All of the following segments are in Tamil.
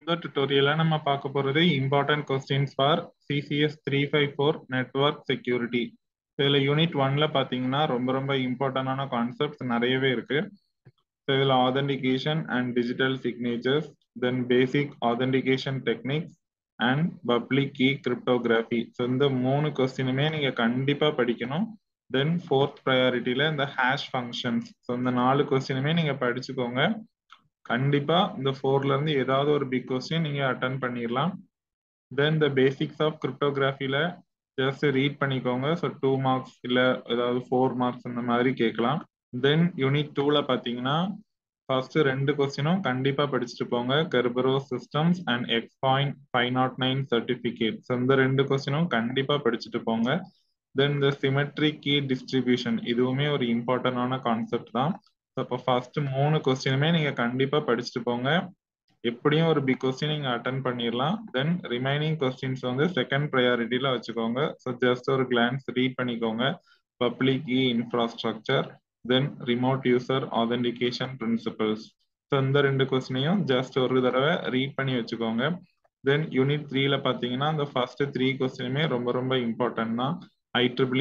இந்த டுட்டோரியல்ல நம்ம பார்க்க போறது important questions for CCS three five four network security இதுல யூனிட் ஒன்ல பாத்தீங்கன்னா ரொம்ப ரொம்ப இம்பார்ட்டன்டான கான்செப்ட்ஸ் நிறையவே இருக்கு ஸோ இதுல authentication and digital signatures then basic authentication techniques and public key cryptography so இந்த மூணு கொஸ்டினுமே நீங்க கண்டிப்பா படிக்கணும் தென் ஃபோர்த் ப்ரையாரிட்டியில இந்த ஹேஷ் ஃபங்க்ஷன்ஸ் ஸோ இந்த நாலு கொஸ்டினுமே நீங்க படிச்சுக்கோங்க கண்டிப்பா இந்த ஃபோர்ல இருந்து ஏதாவது ஒரு பிக் கொஸ்டின் நீங்க அட்டன் பண்ணிடலாம் தென் இந்த பேசிக்ஸ் ஆஃப் கிரிப்டோகிராஃபில ஜஸ்ட் ரீட் பண்ணிக்கோங்க ஸோ டூ மார்க்ஸ் இல்லை ஏதாவது ஃபோர் மார்க்ஸ் இந்த மாதிரி கேட்கலாம் தென் யூனிட் டூல பார்த்தீங்கன்னா ஃபர்ஸ்ட் ரெண்டு கொஸ்டினும் கண்டிப்பா படிச்சுட்டு போங்க Kerberos systems and X point five nought nine certificate so இந்த ரெண்டு கொஸ்டினும் கண்டிப்பா படிச்சுட்டு போங்க தென் இந்த சிமெட்ரிக் கீ டிஸ்ட்ரிபியூஷன் இதுவுமே ஒரு இம்பார்ட்டன்டான கான்செப்ட் தான் ஸோ இப்போ ஃபர்ஸ்ட் மூணு கொஸ்டினுமே நீங்க கண்டிப்பா படிச்சுட்டு போங்க எப்படியும் ஒரு பிக் கொஸ்டின் நீங்க அட்டன் பண்ணிடலாம் தென் ரிமைனிங் கொஸ்டின்ஸ் வந்து செகண்ட் ப்ரையாரிட்டியில வச்சுக்கோங்க ஸோ ஜஸ்ட் ஒரு கிளான்ஸ் ரீட் பண்ணிக்கோங்க public uh infrastructure then remote user authentication principles so இந்த ரெண்டு கொஸ்டினையும் ஜஸ்ட் ஒரு தடவை ரீட் பண்ணி வச்சுக்கோங்க தென் யூனிட் த்ரீல பார்த்தீங்கன்னா இந்த ஃபர்ஸ்ட் த்ரீ கொஸ்டினுமே ரொம்ப ரொம்ப இம்பார்ட்டன்ட் தான் IEEE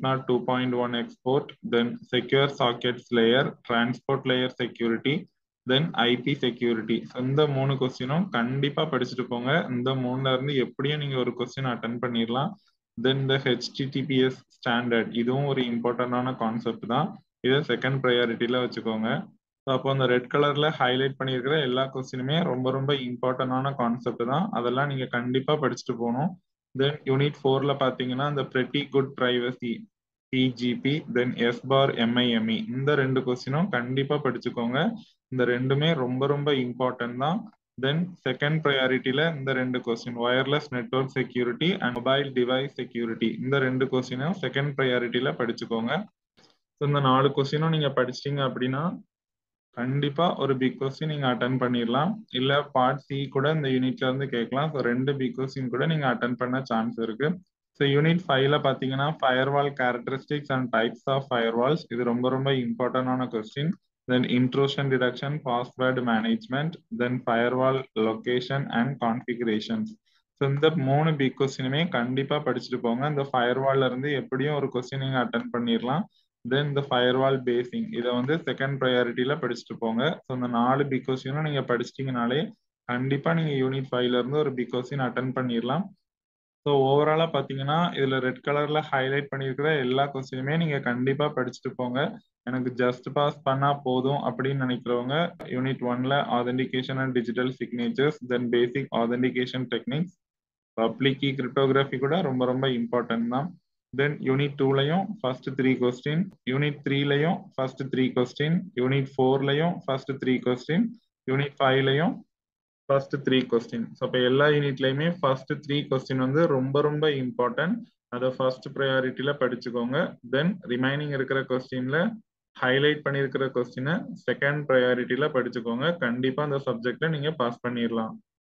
802.1 export, then secure sockets layer, transport layer security, then IP security. இந்த மூணு கொஸ்டினும் கண்டிப்பா படிச்சுட்டு போங்க இந்த மூணுல இருந்து எப்படியும் நீங்க ஒரு கொஸ்டின் அட்டன் பண்ணிடலாம் தென் இந்த ஹெச்டிடிபிஎஸ் ஸ்டாண்டர்ட் இதுவும் ஒரு இம்பார்ட்டன்டான கான்செப்ட் தான் இதை செகண்ட் ப்ரையாரிட்டியில வச்சுக்கோங்க அப்போ அந்த ரெட் கலர்ல ஹைலைட் பண்ணியிருக்கிற எல்லா கொஸ்டினுமே ரொம்ப ரொம்ப இம்பார்ட்டன்டான கான்செப்ட் தான் அதெல்லாம் நீங்க கண்டிப்பா படிச்சுட்டு போகணும் தென் யூனிட் ஃபோர்ல பாத்தீங்கன்னா இந்த pretty good privacy PGP then S bar MIME இந்த ரெண்டு கொஸ்டினும் கண்டிப்பா படிச்சுக்கோங்க இந்த ரெண்டுமே ரொம்ப ரொம்ப இம்பார்ட்டன்ட் தான் தென் செகண்ட் ப்ரையாரிட்டியில இந்த ரெண்டு question wireless network security and mobile device security இந்த ரெண்டு கொஸ்டினும் செகண்ட் ப்ரையாரிட்டியில படிச்சுக்கோங்க ஸோ இந்த நாலு கொஸ்டினும் நீங்க படிச்சிட்டீங்க அப்படின்னா கண்டிப்பா ஒரு பிக் கொஸ்டின் நீங்க அட்டன் பண்ணிடலாம் இல்ல பார்ட் சி கூட இந்த யூனிட்ல இருந்து கேட்கலாம் ஸோ ரெண்டு பிக் கொஸ்டின் கூட நீங்க அட்டன் பண்ண சான்ஸ் இருக்கு ஸோ யூனிட் ஃபைவ்ல பாத்தீங்கன்னா firewall characteristics and types of firewalls இது ரொம்ப ரொம்ப இம்பார்ட்டன்டான question then intrusion detection password management then firewall location and configurations so இந்த மூணு பிக் கொஸ்டினுமே கண்டிப்பா படிச்சுட்டு போங்க இந்த ஃபயர்வால்ல இருந்து எப்படியும் ஒரு கொஸ்டின் நீங்க அட்டன் பண்ணிடலாம் தென் இந்த ஃபயர்வால் பேசிங் இதை வந்து செகண்ட் ப்ரையாரிட்டியில படிச்சுட்டு போங்க ஸோ இந்த நாலு பிக் கொஸ்டினும் நீங்க படிச்சிட்டீங்கனாலே கண்டிப்பா நீங்க யூனிட் ஃபைவ்ல இருந்து ஒரு பிக் கொஸ்டின் அட்டன் பண்ணிடலாம் ஸோ ஓவராலா பாத்தீங்கன்னா இதுல ரெட் கலர்ல ஹைலைட் பண்ணியிருக்கிற எல்லா கொஸ்டினுமே நீங்க கண்டிப்பா படிச்சுட்டு போங்க எனக்கு ஜஸ்ட் பாஸ் பண்ணா போதும் அப்படின்னு நினைக்கிறவங்க யூனிட் ஒன்ல authentication and digital signatures then basic authentication techniques public key cryptography கூட ரொம்ப ரொம்ப இம்பார்ட்டன்ட் தான் தென் யூனிட் டூலையும் ஃபர்ஸ்ட் த்ரீ கொஸ்டின் யூனிட் த்ரீலையும் ஃபர்ஸ்ட் த்ரீ கொஸ்டின் யூனிட் ஃபோர்லையும் ஃபர்ஸ்ட் த்ரீ கொஸ்டின் யூனிட் ஃபைவ்லையும் ஃபர்ஸ்ட் த்ரீ கொஸ்டின் ஸோ இப்போ எல்லா யூனிட்லையுமே ஃபர்ஸ்ட் த்ரீ கொஸ்டின் வந்து ரொம்ப ரொம்ப இம்பார்ட்டன்ட் அதை ஃபர்ஸ்ட் ப்ரையாரிட்டியில படிச்சுக்கோங்க தென் ரிமைனிங் இருக்கிற கொஸ்டின்ல ஹைலைட் பண்ணியிருக்கிற கொஸ்டினை செகண்ட் ப்ரையாரிட்டியில படிச்சுக்கோங்க கண்டிப்பா அந்த சப்ஜெக்டை நீங்க பாஸ் பண்ணிடலாம்